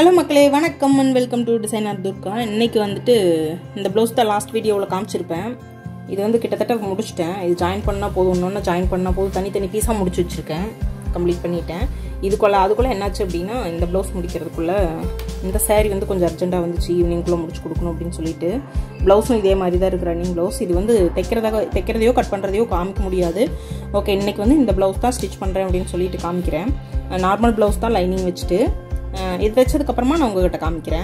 hello மக்களே வணக்கம் and welcome to designer Durga இன்னைக்கு வந்துட்டு இந்த ப்ளவுஸ் தான் லாஸ்ட் வீடியோவில் காமிச்சிருப்பேன் இது வந்து கிட்டத்தட்ட முடிச்சிட்டேன் இது ஜாயின் பண்ணால் போதும் இன்னொன்று ஜாயின் பண்ணால் போதும் தனித்தனி பீஸாக முடிச்சு வச்சுருக்கேன் கம்ப்ளீட் பண்ணிட்டேன் இதுக்குள்ள அதுக்குள்ளே என்னாச்சு அப்படின்னா இந்த ப்ளவுஸ் முடிக்கிறதுக்குள்ளே இந்த saree வந்து கொஞ்சம் அர்ஜென்ட்டாக வந்துச்சு ஈவினிங்குள்ளே முடிச்சு கொடுக்கணும் அப்படின்னு சொல்லிட்டு ப்ளவுஸும் இதே மாதிரி தான் இருக்குது ரன்னிங் ப்ளவுஸ் இது வந்து தைக்கிறதாக தைக்கிறதையோ கட் பண்ணுறதையோ காமிக்க முடியாது ஓகே இன்னைக்கு வந்து இந்த ப்ளவுஸ் தான் ஸ்டிச் பண்ணுறேன் அப்படின்னு சொல்லிட்டு காமிக்கிறேன் நார்மல் ப்ளவுஸ் தான் லைனிங் வச்சுட்டு அஹ் இது தைச்சதுக்கப்புறமா நான் உங்ககிட்ட காமிக்கிறேன்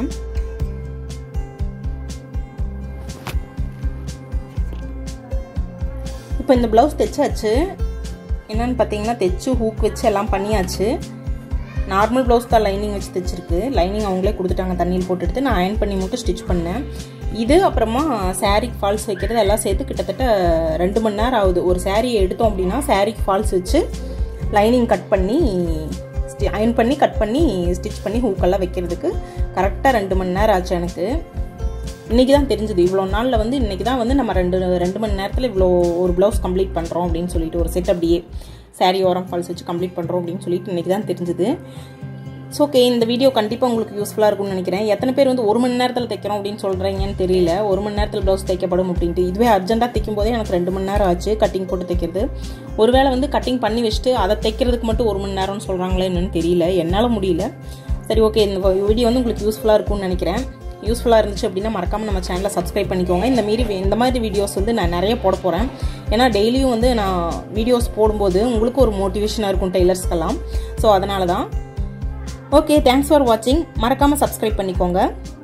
இப்போ இந்த ப்ளவுஸ் தைச்சாச்சு என்னன்னு பார்த்தீங்கன்னா தைச்சு ஹூக் வச்சு எல்லாம் பண்ணியாச்சு நார்மல் ப்ளவுஸ் தான் லைனிங் வச்சு தைச்சிருக்கு லைனிங் அவங்களே கொடுத்துட்டாங்க தண்ணியில் போட்டு எடுத்து நான் அயன் பண்ணி மட்டும் ஸ்டிச் பண்ணேன் இது அப்புறமா சாரீக்கு ஃபால்ஸ் வைக்கிறது எல்லாம் சேர்த்து கிட்டத்தட்ட ரெண்டு மணி நேரம் ஆகுது ஒரு சாரியை எடுத்தோம் அப்படின்னா சாரீக்கு ஃபால்ஸ் வச்சு லைனிங் கட் பண்ணி அயன் பண்ணி கட் பண்ணி ஸ்டிச் பண்ணி ஹூக்கெல்லாம் வைக்கிறதுக்கு கரெக்டாக ரெண்டு மணி நேரம் ஆச்சு எனக்கு இன்றைக்கி தான் தெரிஞ்சது இவ்வளோ நாளில் வந்து இன்றைக்கி தான் வந்து நம்ம ரெண்டு ரெண்டு மணி நேரத்தில் இவ்வளோ ஒரு ப்ளவுஸ் கம்ப்ளீட் பண்ணுறோம் அப்படின்னு சொல்லிட்டு ஒரு செட் அப்படியே சாரீ ஓரம் ஃபால்ஸ் வச்சு கம்ப்ளீட் பண்ணுறோம் அப்படின்னு சொல்லிட்டு இன்றைக்கி தான் தெரிஞ்சுது ஸோ ஓகே இந்த வீடியோ கண்டிப்பாக உங்களுக்கு யூஸ்ஃபுல்லாக இருக்கும்னு நினைக்கிறேன் எத்தனை பேர் வந்து ஒரு மணி நேரத்தில் தைக்கிறோம் அப்படின்னு சொல்கிறீங்கன்னு தெரியல ஒரு மணி நேரத்தில் ப்ளவுஸ் தைக்கப்படும் அப்படின்ட்டு இதுவே அர்ஜென்ட்டாக தைக்கும் போதே எனக்கு ரெண்டு மணி நேரம் ஆச்சு கட்டிங் போட்டு தைக்கிறது ஒருவேளை வந்து கட்டிங் பண்ணி வச்சுட்டு அதை தைக்கிறதுக்கு மட்டும் ஒரு மணி நேரம்னு சொல்கிறாங்களே என்னன்னு தெரியல என்னால் முடியல சரி ஓகே இந்த வீடியோ வந்து உங்களுக்கு யூஸ்ஃபுல்லாக இருக்கும்னு நினைக்கிறேன் யூஸ்ஃபுல்லாக இருந்துச்சு அப்படின்னா மறக்காமல் நம்ம சேனலை சப்ஸ்கிரைப் பண்ணிக்கோங்க இந்த மாரி இந்த மாதிரி வீடியோஸ் வந்து நான் நிறைய போட போகிறேன் ஏன்னா டெய்லியும் வந்து நான் வீடியோஸ் போடும்போது உங்களுக்கு ஒரு மோட்டிவேஷனாக இருக்கும் டெய்லர்ஸ்க்கெல்லாம் ஸோ அதனால தான் ஓகே தேங்க்ஸ் ஃபார் வாட்சிங் மறக்காமல் சப்ஸ்கிரைப் பண்ணிக்கோங்க